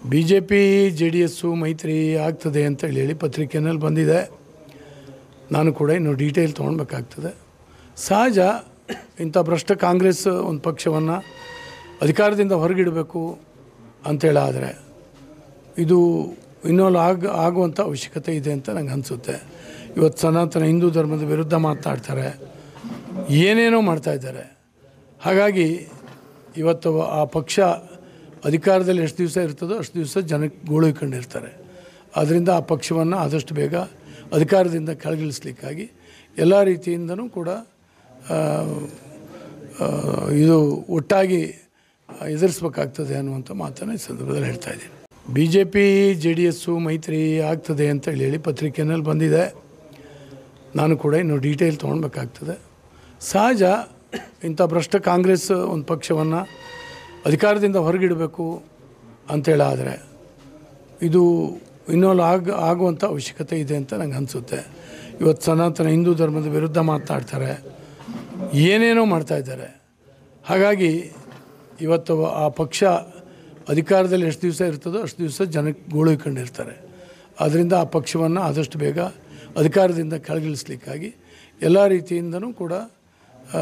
B J P J D S ಮೈತ್ರಿ ಆಗ್ತದೆ ಅಂತ ಹೇಳಿ ಹೇಳಿ ಪತ್ರಿಕೆಯಲ್ಲಿ ಬಂದಿದೆ ನಾನು ಕೂಡ ಇನ್ನು ಡೀಟೇಲ್ ತೊಗೊಳ್ಬೇಕಾಗ್ತದೆ ಸಹಜ ಇಂಥ ಭ್ರಷ್ಟ ಕಾಂಗ್ರೆಸ್ ಒಂದು ಪಕ್ಷವನ್ನು ಅಧಿಕಾರದಿಂದ ಹೊರಗಿಡಬೇಕು ಅಂತೇಳಾದರೆ ಇದು ಇನ್ನೊಂದು ಆಗ ಆಗುವಂಥ ಅವಶ್ಯಕತೆ ಇದೆ ಅಂತ ನಂಗೆ ಅನಿಸುತ್ತೆ ಇವತ್ತು ಸನಾತನ ಹಿಂದೂ ಧರ್ಮದ ವಿರುದ್ಧ ಮಾತನಾಡ್ತಾರೆ ಏನೇನೋ ಮಾಡ್ತಾ ಇದ್ದಾರೆ ಹಾಗಾಗಿ ಇವತ್ತು ಆ ಪಕ್ಷ ಅಧಿಕಾರದಲ್ಲಿ ಎಷ್ಟು ದಿವಸ ಇರ್ತದೋ ಅಷ್ಟು ದಿವಸ ಜನಕ್ಕೆ ಗೋಳುಕೊಂಡಿರ್ತಾರೆ ಆದ್ದರಿಂದ ಆ ಪಕ್ಷವನ್ನು ಆದಷ್ಟು ಬೇಗ ಅಧಿಕಾರದಿಂದ ಕೆಳಗಿಳಿಸ್ಲಿಕ್ಕಾಗಿ ಎಲ್ಲ ರೀತಿಯಿಂದನೂ ಕೂಡ ಆ, ಆ, ಇದು ಒಟ್ಟಾಗಿ ಎದುರಿಸ್ಬೇಕಾಗ್ತದೆ ಅನ್ನುವಂಥ ಮಾತನ್ನು ಈ ಸಂದರ್ಭದಲ್ಲಿ ಹೇಳ್ತಾ ಇದ್ದೀನಿ B J P J D S ಮೈತ್ರಿ ಆಗ್ತದೆ ಅಂತ ಹೇಳಿ ಹೇಳಿ ಪತ್ರಿಕೆಯಲ್ಲಿ ಬಂದಿದೆ ನಾನು ಕೂಡ ಇನ್ನು ಡೀಟೇಲ್ ತೊಗೊಳ್ಬೇಕಾಗ್ತದೆ ಸಹಜ ಇಂಥ ಭ್ರಷ್ಟ ಕಾಂಗ್ರೆಸ್ ಒಂದು ಪಕ್ಷವನ್ನು ಅಧಿಕಾರದಿಂದ ಹೊರಗಿಡಬೇಕು ಅಂತೇಳಾದರೆ ಇದು ಇನ್ನೊಂದು ಆಗ ಆಗುವಂಥ ಅವಶ್ಯಕತೆ ಇದೆ ಅಂತ ನಂಗೆ ಅನಿಸುತ್ತೆ ಇವತ್ತು ಸನಾತನ ಹಿಂದೂ ಧರ್ಮದ ವಿರುದ್ಧ ಮಾತನಾಡ್ತಾರೆ ಏನೇನೋ ಮಾಡ್ತಾ ಇದ್ದಾರೆ ಹಾಗಾಗಿ ಇವತ್ತು ಆ ಪಕ್ಷ ಅಧಿಕಾರದಲ್ಲಿ ಎಷ್ಟು ದಿವಸ ಇರ್ತದೋ ಅಷ್ಟು ದಿವಸ ಜನಕ್ಕೆ ಗೋಳುಕೊಂಡಿರ್ತಾರೆ ಆದ್ದರಿಂದ ಆ ಪಕ್ಷವನ್ನು ಆದಷ್ಟು ಬೇಗ ಅಧಿಕಾರದಿಂದ ಕೆಳಗಿಳಿಸ್ಲಿಕ್ಕಾಗಿ ಎಲ್ಲ ರೀತಿಯಿಂದನೂ ಕೂಡ ಆ,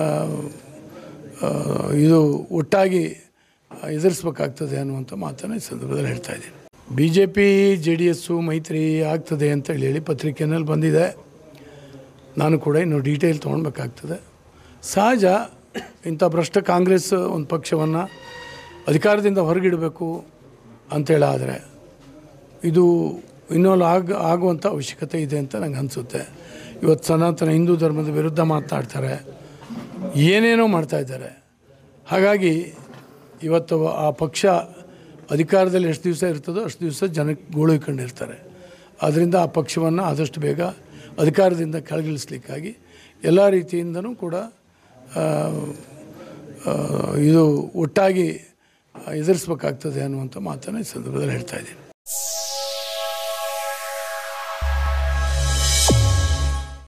ಆ, ಇದು ಒಟ್ಟಾಗಿ ಎದುರಿಸ್ಬೇಕಾಗ್ತದೆ ಅನ್ನುವಂಥ ಮಾತನ್ನು ಈ ಸಂದರ್ಭದಲ್ಲಿ ಹೇಳ್ತಾ ಇದ್ದೀನಿ B J P J D S ಮೈತ್ರಿ ಆಗ್ತದೆ ಅಂತ ಹೇಳಿ ಹೇಳಿ ಪತ್ರಿಕೆಯಲ್ಲಿ ಬಂದಿದೆ ನಾನು ಕೂಡ ಇನ್ನು ಡೀಟೇಲ್ ತೊಗೊಳ್ಬೇಕಾಗ್ತದೆ ಸಹಜ ಇಂಥ ಭ್ರಷ್ಟ ಕಾಂಗ್ರೆಸ್ ಒಂದು ಪಕ್ಷವನ್ನು ಅಧಿಕಾರದಿಂದ ಹೊರಗಿಡಬೇಕು ಅಂತೇಳಾದರೆ ಇದು ಇನ್ನೊಂದು ಆಗ ಆಗುವಂಥ ಅವಶ್ಯಕತೆ ಇದೆ ಅಂತ ನಂಗೆ ಅನಿಸುತ್ತೆ ಇವತ್ತು ಸನಾತನ ಹಿಂದೂ ಧರ್ಮದ ವಿರುದ್ಧ ಮಾತನಾಡ್ತಾರೆ ಏನೇನೋ ಮಾಡ್ತಾ ಇದ್ದಾರೆ ಹಾಗಾಗಿ ಇವತ್ತು ಆ ಪಕ್ಷ ಅಧಿಕಾರದಲ್ಲಿ ಎಷ್ಟು ದಿವಸ ಇರ್ತದೋ ಅಷ್ಟು ದಿವಸ ಜನಕ್ಕೆ ಗೋಳುಕೊಂಡಿರ್ತಾರೆ ಆದ್ದರಿಂದ ಆ ಪಕ್ಷವನ್ನು ಆದಷ್ಟು ಬೇಗ ಅಧಿಕಾರದಿಂದ ಕೆಳಗಿಳಿಸ್ಲಿಕ್ಕಾಗಿ ಎಲ್ಲ ರೀತಿಯಿಂದನೂ ಕೂಡ ಆ, ಆ, ಇದು ಒಟ್ಟಾಗಿ ಎದುರಿಸ್ಬೇಕಾಗ್ತದೆ ಅನ್ನುವಂಥ ಮಾತನ್ನು ಈ ಸಂದರ್ಭದಲ್ಲಿ ಹೇಳ್ತಾ ಇದ್ದೀನಿ